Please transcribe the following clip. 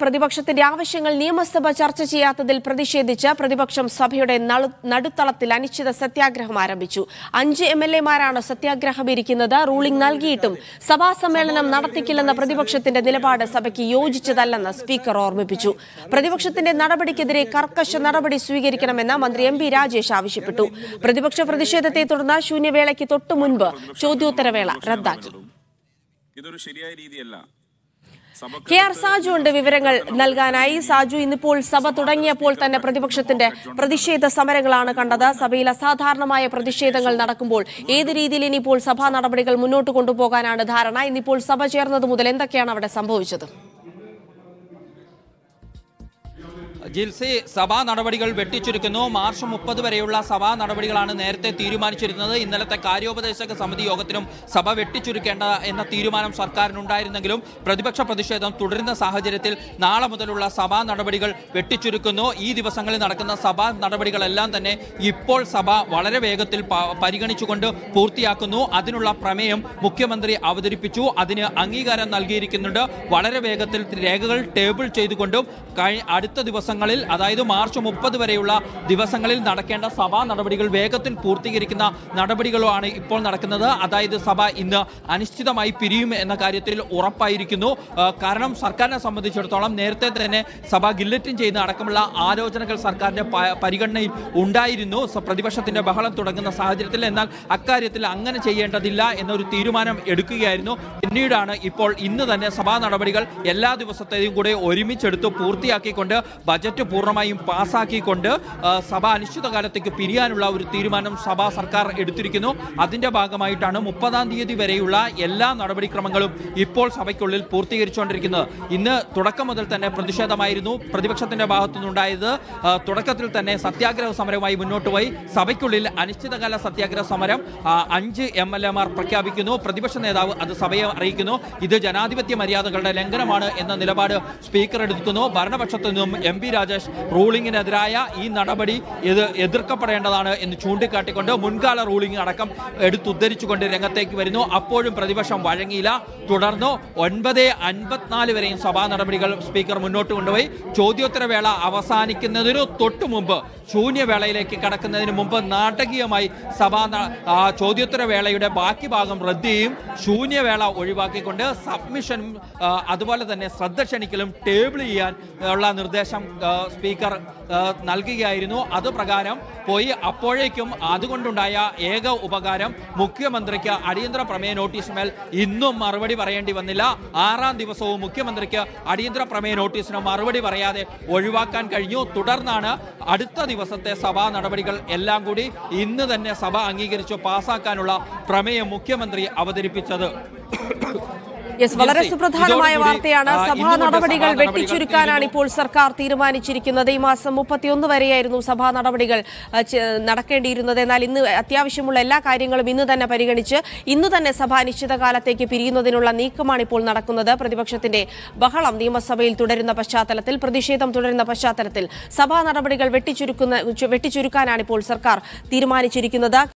പ്രതിപക്ഷത്തിന്റെ ആവശ്യങ്ങൾ നിയമസഭ ചർച്ച ചെയ്യാത്തതിൽ പ്രതിഷേധിച്ച് പ്രതിപക്ഷം സഭയുടെ നളു- നടുത്തളത്തിൽ അനിശ്ചിത സത്യാഗ്രഹം ആരംഭിച്ചു അഞ്ച് എം എൽ എമാരാണ് സത്യാഗ്രഹം ഇരിക്കുന്നത് റൂളിംഗ് നൽകിയിട്ടും സഭാ സമ്മേളനം നടത്തിക്കില്ലെന്ന പ്രതിപക്ഷത്തിന്റെ നിലപാട് സഭയ്ക്ക് യോജിച്ചതല്ലെന്ന് സ്പീക്കർ ഓർമ്മിപ്പിച്ചു പ്രതിപക്ഷത്തിന്റെ നടപടിക്കെതിരെ കർക്കശ നടപടി സ്വീകരിക്കണമെന്ന് മന്ത്രി എം പി രാജേഷ് ആവശ്യപ്പെട്ടു പ്രതിപക്ഷ പ്രതിഷേധത്തെ തുടർന്ന് ശൂന്യവേളയ്ക്ക് തൊട്ടു മുൻപ് ചോദ്യോത്തരവേള റദ്ദാക്കി ഇതൊരു ശരിയായ രീതിയല്ല സഭ കെ ആർ സാജു ഉണ്ട് വിവരങ്ങൾ നൽകാനായി സാജു ഇന്നിപ്പോൾ സഭ തുടങ്ങിയപ്പോൾ തന്നെ പ്രതിപക്ഷത്തിന്റെ പ്രതിഷേധ സമരങ്ങളാണ് കണ്ടത് സഭയിൽ അസാധാരണമായ പ്രതിഷേധങ്ങൾ നടക്കുമ്പോൾ ഏത് രീതിയിൽ ഇനിയിപ്പോൾ സഭാ നടപടികൾ മുന്നോട്ട് കൊണ്ടുപോകാനാണ് ധാരണ ഇന്നിപ്പോൾ സഭ ചേർന്നത് മുതൽ എന്തൊക്കെയാണ് അവിടെ സംഭവിച്ചത് ജിൽസി സഭാ നടപടികൾ വെട്ടിച്ചുരുക്കുന്നു മാർച്ച് മുപ്പത് വരെയുള്ള സഭാ നടപടികളാണ് നേരത്തെ തീരുമാനിച്ചിരുന്നത് ഇന്നലത്തെ കാര്യോപദേശക സമിതി യോഗത്തിലും സഭ വെട്ടിച്ചുരുക്കേണ്ട എന്ന തീരുമാനം സർക്കാരിനുണ്ടായിരുന്നെങ്കിലും പ്രതിപക്ഷ പ്രതിഷേധം തുടരുന്ന സാഹചര്യത്തിൽ നാളെ മുതലുള്ള സഭാ നടപടികൾ വെട്ടിച്ചുരുക്കുന്നു ഈ ദിവസങ്ങളിൽ നടക്കുന്ന സഭാ നടപടികളെല്ലാം തന്നെ ഇപ്പോൾ സഭ വളരെ വേഗത്തിൽ പ- പരിഗണിച്ചുകൊണ്ട് പൂർത്തിയാക്കുന്നു അതിനുള്ള പ്രമേയം മുഖ്യമന്ത്രി അവതരിപ്പിച്ചു അതിന് അംഗീകാരം നൽകിയിരിക്കുന്നുണ്ട് വളരെ വേഗത്തിൽ രേഖകൾ ടേബിൾ ചെയ്തുകൊണ്ടും കഴി- അടുത്ത ദിവസങ്ങളിൽ അതായത് മാർച്ച് മുപ്പത് വരെയുള്ള ദിവസങ്ങളിൽ നടക്കേണ്ട സഭാ നടപടികൾ വേഗത്തിൽ പൂർത്തീകരിക്കുന്ന നടപടികളുമാണ് ഇപ്പോൾ നടക്കുന്നത് അതായത് സഭ ഇന്ന് അനിശ്ചിതമായി പിരിയും എന്ന കാര്യത്തിൽ ഉറപ്പായിരിക്കുന്നു ആ, കാരണം സർക്കാരിനെ സംബന്ധിച്ചിടത്തോളം നേരത്തെ തന്നെ സഭ ഗില്ലറ്റിൻ ചെയ്യുന്ന അടക്കമുള്ള ആലോചനകൾ സർക്കാരിന്റെ പ- പരിഗണനയിൽ ഉണ്ടായിരുന്നു സ- പ്രതിപക്ഷത്തിന്റെ ബഹളം തുടങ്ങുന്ന സാഹചര്യത്തിൽ എന്നാൽ അക്കാര്യത്തിൽ അങ്ങനെ ചെയ്യേണ്ടതില്ല എന്നൊരു തീരുമാനം എടുക്കുകയായിരുന്നു പിന്നീടാണ് ഇപ്പോൾ ഇന്ന് തന്നെ സഭാ നടപടികൾ എല്ലാ ദിവസത്തെയും കൂടെ ഒരുമിച്ചെടുത്ത് പൂർത്തിയാക്കിക്കൊണ്ട് ബജറ്റ് പൂർണ്ണമായും പാസ്സാക്കിക്കൊണ്ട് ആ, സഭ അനിശ്ചിതകാലത്തേക്ക് പിരിയാനുള്ള ഒരു തീരുമാനം സഭ സർക്കാർ എടുത്തിരിക്കുന്നു അതിന്റെ ഭാഗമായിട്ടാണ് മുപ്പതാം തീയതി വരെയുള്ള എല്ലാ നടപടിക്രമങ്ങളും ഇപ്പോൾ സഭയ്ക്കുള്ളിൽ പൂർത്തീകരിച്ചുകൊണ്ടിരിക്കുന്നത് ഇന്ന് തുടക്കം മുതൽ തന്നെ പ്രതിഷേധമായിരുന്നു പ്രതിപക്ഷത്തിന്റെ ഭാഗത്തു നിന്നുണ്ടായത് ആ, തുടക്കത്തിൽ തന്നെ സത്യാഗ്രഹ സമരവുമായി മുന്നോട്ട് പോയി സഭയ്ക്കുള്ളിൽ അനിശ്ചിതകാല സത്യാഗ്രഹ സമരം ആ, അഞ്ച് എം എൽ എമാർ പ്രഖ്യാപിക്കുന്നു പ്രതിപക്ഷ നേതാവ് അത് സഭയെ അറിയിക്കുന്നു ഇത് ജനാധിപത്യ മര്യാദകളുടെ ലംഘനമാണ് എന്ന നിലപാട് സ്പീക്കർ എടുക്കുന്നു ഭരണപക്ഷത്തു നിന്നും എം പി രാജേഷ് റൂളിംഗിനെതിരായ ഈ നടപടി ഇത് എതിർക്കപ്പെടേണ്ടതാണ് എന്ന് ചൂണ്ടിക്കാട്ടിക്കൊണ്ട് മുൻകാല റൂളിംഗ് അടക്കം എടുത്തുദ്ധരിച്ചുകൊണ്ട് രംഗത്തേക്ക് വരുന്നു അപ്പോഴും പ്രതിപക്ഷം വഴങ്ങിയില്ല തുടർന്ന് ഒൻപത് അൻപത്തിനാല് വരെയും സഭാ നടപടികൾ സ്പീക്കർ മുന്നോട്ട് കൊണ്ടുപോയി ചോദ്യോത്തരവേള അവസാനിക്കുന്നതിനു തൊട്ടു മുമ്പ് ശൂന്യവേളയിലേക്ക് കടക്കുന്നതിന് മുമ്പ് നാടകീയമായി സഭാ ന- ആ, ചോദ്യോത്തരവേളയുടെ ബാക്കി ഭാഗം റദ്ദ് ചെയ്യും ശൂന്യവേള ഒഴിവാക്കിക്കൊണ്ട് സബ്മിഷനും ആ, അതുപോലെ തന്നെ ശ്രദ്ധ ക്ഷണിക്കലും ടേബിൾ ചെയ്യാൻ ഉള്ള നിർദ്ദേശം ആ, സ്പീക്കർ ആ, നൽകുകയായിരുന്നു അത് പ്രകാരം പോയി അപ്പോഴേക്കും അതുകൊണ്ടുണ്ടായ ഏക ഉപകാരം മുഖ്യമന്ത്രിക്ക് അടിയന്തര പ്രമേയ നോട്ടീസിന്മേൽ ഇന്നും മറുപടി പറയേണ്ടി വന്നില്ല ആറാം ദിവസവും മുഖ്യമന്ത്രിക്ക് അടിയന്തര പ്രമേയ നോട്ടീസിന് മറുപടി പറയാതെ ഒഴിവാക്കാൻ കഴിഞ്ഞു തുടർന്നാണ് അടുത്ത ദിവസത്തെ സഭാ നടപടികൾ എല്ലാം കൂടി ഇന്ന് തന്നെ സഭ അംഗീകരിച്ച് പാസാക്കാനുള്ള പ്രമേയം മുഖ്യമന്ത്രി അവതരിപ്പിച്ചത് യെസ് വളരെ ജിൽസി, സുപ്രധാനമായ ഇതോടുകൂടി, വാർത്തയാണ് ആ, സഭാ ഇന്നുകൊണ്ട് നടപടികൾ സഭാ വെട്ടിച്ചുരുക്കാനാണ് നടപടികൾ ഇപ്പോൾ സർക്കാർ തീരുമാനിച്ചിരിക്കുന്നത് ഈ മാസം മുപ്പത്തിയൊന്ന് വരെയായിരുന്നു സഭാ നടപടികൾ ആ, ചെ- നടക്കേണ്ടിയിരുന്നത് എന്നാൽ ഇന്ന് അത്യാവശ്യമുള്ള എല്ലാ കാര്യങ്ങളും ഇന്ന് തന്നെ പരിഗണിച്ച് ഇന്ന് തന്നെ സഭ അനിശ്ചിതകാലത്തേക്ക് പിരിയുന്നതിനുള്ള നീക്കമാണ് ഇപ്പോൾ നടക്കുന്നത് പ്രതിപക്ഷത്തിന്റെ ബഹളം നിയമസഭയിൽ തുടരുന്ന പശ്ചാത്തലത്തിൽ പ്രതിഷേധം തുടരുന്ന പശ്ചാത്തലത്തിൽ സഭാ നടപടികൾ വെട്ടിച്ചുരുക്കുന്ന വെട്ടിച്ചുരുക്കാനാണ് ഇപ്പോൾ സർക്കാർ തീരുമാനിച്ചിരിക്കുന്നത്